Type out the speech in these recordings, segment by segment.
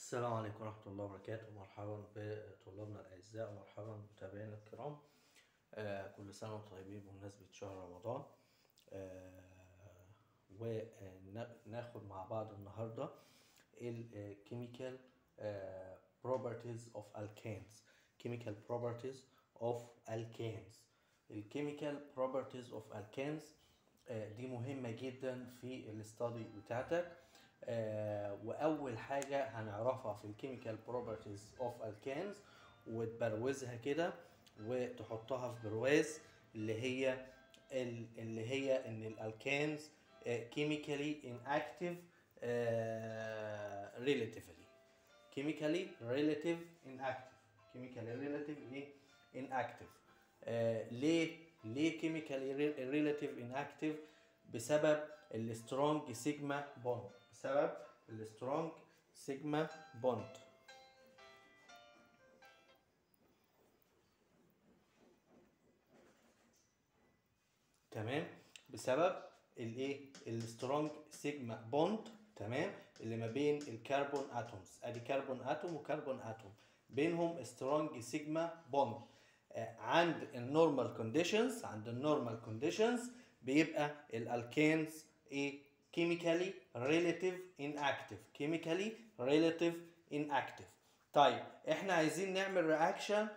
السلام عليكم ورحمة الله وبركاته مرحبا بطلابنا الأعزاء ومرحبا بمتابعينا الكرام آه كل سنة وانتم طيبين بمناسبة شهر رمضان آه وناخد مع بعض النهاردة ال chemical آه properties of alkanes chemical properties of alkanes ال chemical properties of alkanes آه دي مهمة جدا في الاستادي بتاعتك آه واول حاجه هنعرفها في الكيميكال بروبرتيز اوف الكانز وتبروزها كده وتحطها في برواز اللي هي ال- اللي هي ان الالكانز كيميكالي inactive ريلاتيفلي كيميكالي ريلاتيف inactive كيميكالي ريلاتيف ايه inactive آه ليه ليه كيميكالي ريلاتيف inactive بسبب السترونج سيجما بوند بسبب السترونج سيجما بوند تمام بسبب الايه السترونج سيجما بوند تمام اللي ما بين الكربون اتومز ادي كربون اتوم وكربون اتوم بينهم سترونج سيجما بوند آه، عند النورمال كونديشنز عند النورمال كونديشنز بيبقى الالكينز ايه chemically relative inactive chemically relative inactive طيب احنا عايزين نعمل رياكشن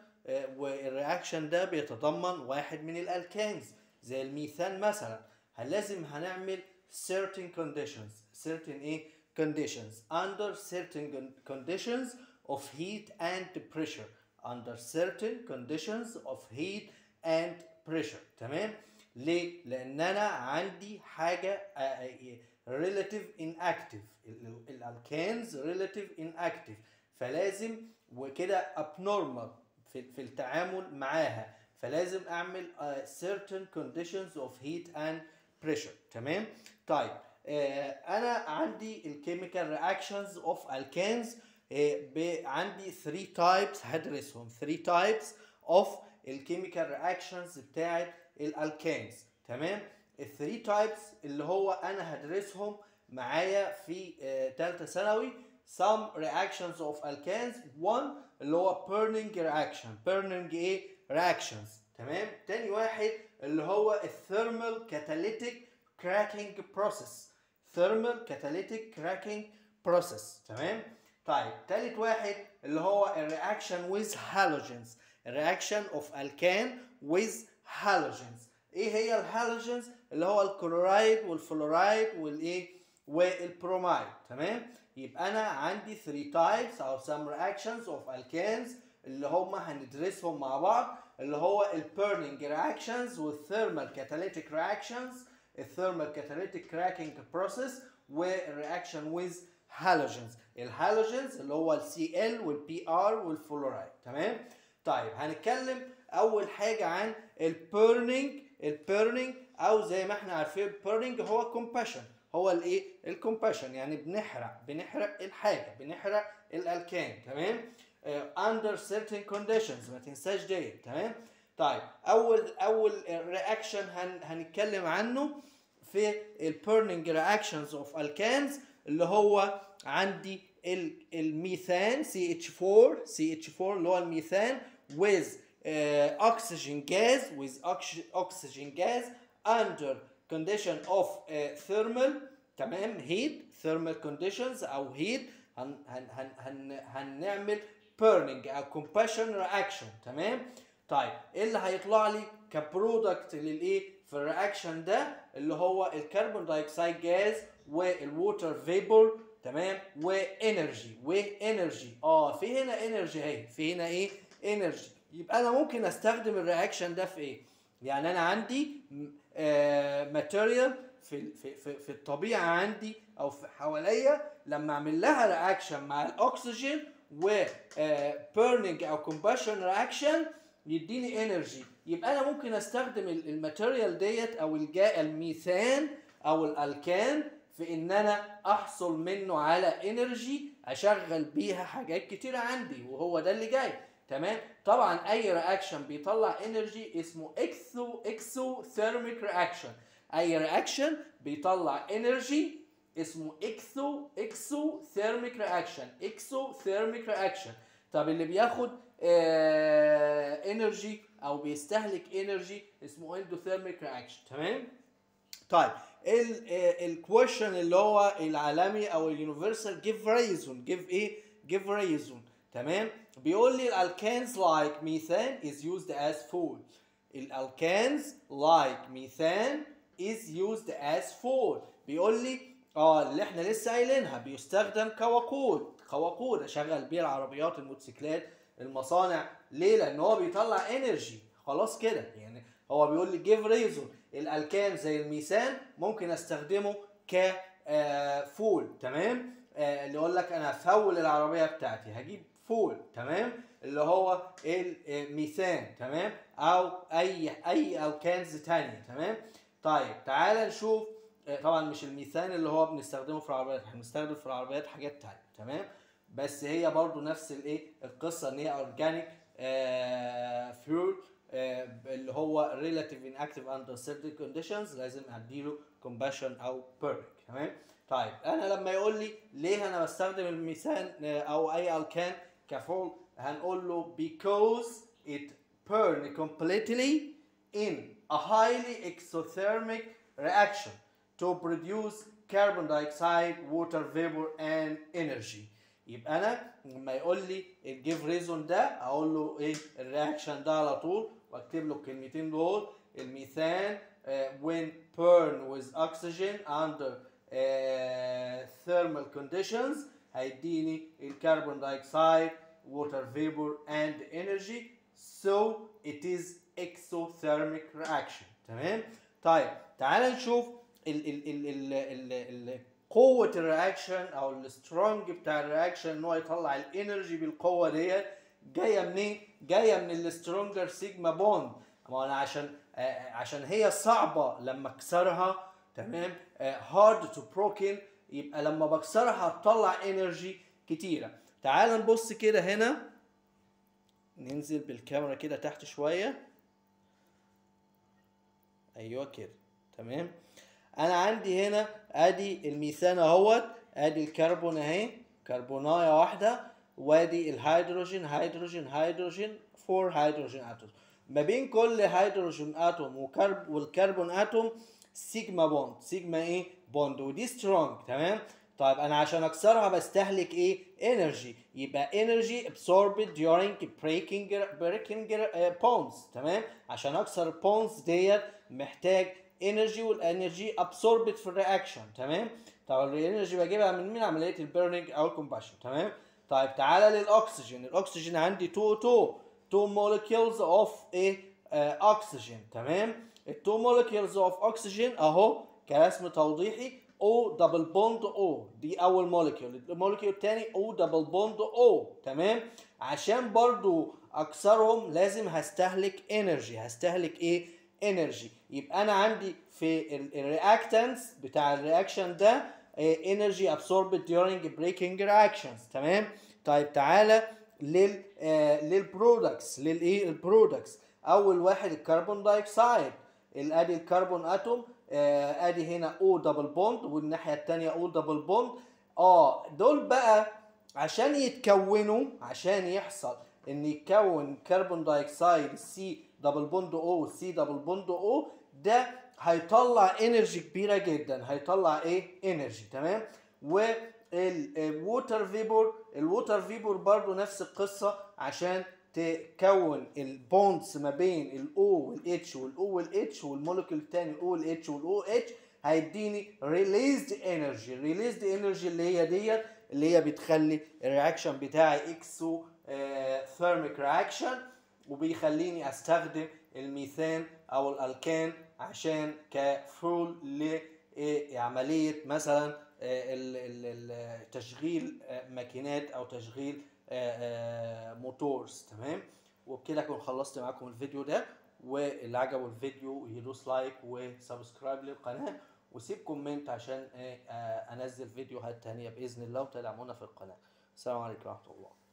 والرياكشن ده بيتضمن واحد من الالكانز زي الميثان مثلا هل لازم هنعمل certain conditions certain ايه conditions under certain con- conditions of heat and pressure under certain conditions of heat and pressure تمام ليه؟ لأن أنا عندي حاجة آه، آه، relative inactive الالكانز relative inactive فلازم وكده abnormal في, في التعامل معاها فلازم أعمل آه، certain conditions of heat and pressure تمام؟ طيب آه، أنا عندي الكيميكال reactions of alkanes آه، ب- عندي 3 types هدرسهم 3 types of الكيميكال reactions بتاعت الالكانز تمام الثري تايبس اللي هو انا هدرسهم معايا في آه، تالتة ثانوي some reactions of alkanes one اللي هو burning reaction burning ايه reactions تمام تاني واحد اللي هو الثيرمال كاتاليتيك cracking process thermal catalytic cracking process تمام طيب تالت واحد اللي هو الرياكشن with halogens الرياكشن of alkane with halogens ايه هي الهالوجنز اللي هو الكلورايد والفلورايد والايه والبرومايد تمام يبقى انا عندي 3 types او some reactions of alkanes اللي هم هندرسهم مع بعض اللي هو البيرنينج reactions والثيرمال كاتاليتيك reactions الثيرمال كاتاليتيك cracking process والرياكشن with halogens الهالوجنز اللي هو السي ال والبي ار والفلورايد تمام طيب هنتكلم اول حاجه عن البيرنينج البيرنينج او زي ما احنا عارفين البيرنينج هو كومباشن هو الايه الكومباشن يعني بنحرق بنحرق الحاجه بنحرق الالكان تمام اندر سيرتن كونديشنز ما تنساش ديت تمام طيب اول اول رياكشن هن هنتكلم عنه في البيرنينج رياكشنز اوف الكانز اللي هو عندي ال- الميثان CH4 CH4 اللي هو الميثان with uh, oxygen gas with ox- oxygen gas under condition of uh, thermal تمام heat thermal conditions او heat هن هن هن هن هنعمل burning او combustion reaction تمام طيب ايه اللي هيطلع لي كبرودكت للايه في الرياكشن ده اللي هو الكربون دايوكسيد جاز والووتر فيبور تمام وانرجي وانرجي اه في هنا انرجي اهي في هنا ايه انرجي يبقى انا ممكن استخدم الرياكشن ده في ايه يعني انا عندي ماتيريال في في في في الطبيعه عندي او في حواليا لما اعمل لها رياكشن مع الاكسجين و بيرنينج او كومباشن رياكشن يديني انرجي يبقى انا ممكن استخدم ال- الماتيريال ديت او الجا الميثان او الالكان في ان انا احصل منه على انرجي اشغل بيها حاجات كتيره عندي وهو ده اللي جاي تمام طبعا اي رياكشن بيطلع انرجي اسمه اكسو اكسو ثيرميك رياكشن اي رياكشن بيطلع انرجي اسمه اكسو اكسو ثيرميك رياكشن اكسو ثيرميك رياكشن طب اللي بياخد انرجي او بيستهلك انرجي اسمه اندوثيرميك رياكشن تمام طيب الكويشن اللي هو العالمي او اليونيفرسال جيف ريزون جيف ايه جيف ريزون تمام بيقول لي الالكانز لايك ميثان is used as fuel الالكانز لايك ميثان is used as fuel بيقول لي اه اللي احنا لسه قايلينها بيستخدم كوقود كوقود اشغل بيه العربيات الموتوسيكلات المصانع ليه لان هو بيطلع انرجي خلاص كده يعني هو بيقول لي جيف ريزون الالكان زي الميثان ممكن استخدمه ك آه، فول تمام آه، اللي يقول لك انا هفول العربيه بتاعتي هجيب فول تمام اللي هو الميثان تمام او اي اي الكانز تانية تمام طيب تعال نشوف آه، طبعا مش الميثان اللي هو بنستخدمه في العربيات احنا بنستخدم في العربيات حاجات تانية تمام بس هي برضو نفس الايه القصه ان هي اورجانيك فيول اللي هو relative inactive under certain conditions لازم اديله combustion او burning تمام طيب انا لما يقول لي ليه انا بستخدم الميثان آه، او اي الكان كفول هنقول له because it burn completely in a highly exothermic reaction to produce carbon dioxide, water vapor and energy. يبقى انا لما يقول لي الجيف ريزون ده اقول له ايه الرياكشن ده على طول واكتب له الكلمتين دول الميثان uh, when burn with oxygen under uh, thermal conditions هيديني الكربون دايوكسيد water vapor and energy so it is exothermic reaction تمام طيب تعال نشوف ال ال ال ال ال ال قوة الرياكشن او السترونج بتاع الرياكشن ان هو يطلع الانرجي بالقوة ديت جاية منين؟ جاية من السترونجر سيجما بوند ما انا عشان آه، عشان هي صعبة لما اكسرها تمام هارد تو بروكن يبقى لما بكسرها هتطلع انرجي كتيرة تعال نبص كده هنا ننزل بالكاميرا كده تحت شوية ايوه كده تمام انا عندي هنا ادي الميثان اهوت ادي الكربون اهي كربونايه واحده وادي الهيدروجين هيدروجين هيدروجين فور هيدروجين اتوم ما بين كل هيدروجين اتوم وكرب والكربون اتوم سيجما بوند سيجما ايه بوند ودي سترونج تمام طيب انا عشان اكسرها بستهلك ايه انرجي يبقى انرجي absorbed during breaking breaking uh, bonds تمام عشان اكسر البونز ديت محتاج انرجي والانرجي absorbed في الرياكشن تمام طب الانرجي بجيبها من مين عمليه البيرنينج او الكومباشن تمام طيب تعالى للاكسجين الاكسجين عندي 2 2 2 molecules of ايه اكسجين تمام ال 2 molecules of oxygen اهو كرسم توضيحي O دبل بوند O دي أول مولكيول المولكيول التاني O دبل بوند O تمام عشان برضو أكسرهم لازم هستهلك انرجي هستهلك إيه انرجي يبقى أنا عندي في الرياكتنس بتاع الرياكشن ده انرجي absorbed during breaking reactions تمام طيب تعالى لل آه للبرودكتس للايه البرودكتس اول واحد الكربون دايوكسيد ادي الكربون اتوم آه ادي هنا او دبل بوند والناحيه الثانيه او دبل بوند اه دول بقى عشان يتكونوا عشان يحصل ان يتكون كربون دايوكسيد سي دبل بوند او سي دبل بوند او ده هيطلع انرجي كبيره جدا هيطلع ايه انرجي تمام والووتر فيبور الووتر فيبور برضو نفس القصه عشان تكون البوندز ما بين الاو والاتش والاو والاتش والمولكيول الثاني الاو والاتش والاو اتش هيديني ريليزد انرجي ريليزد انرجي اللي هي ديت اللي هي بتخلي الرياكشن بتاعي اكسو ثيرميك رياكشن وبيخليني استخدم الميثان او الالكان عشان كفول لعمليه مثلا تشغيل ماكينات او تشغيل موتورز تمام وبكده اكون خلصت معاكم الفيديو ده واللي عجبه الفيديو يدوس لايك وسبسكرايب للقناه وسيب كومنت عشان انزل فيديوهات تانية باذن الله وتدعمونا في القناه السلام عليكم ورحمه الله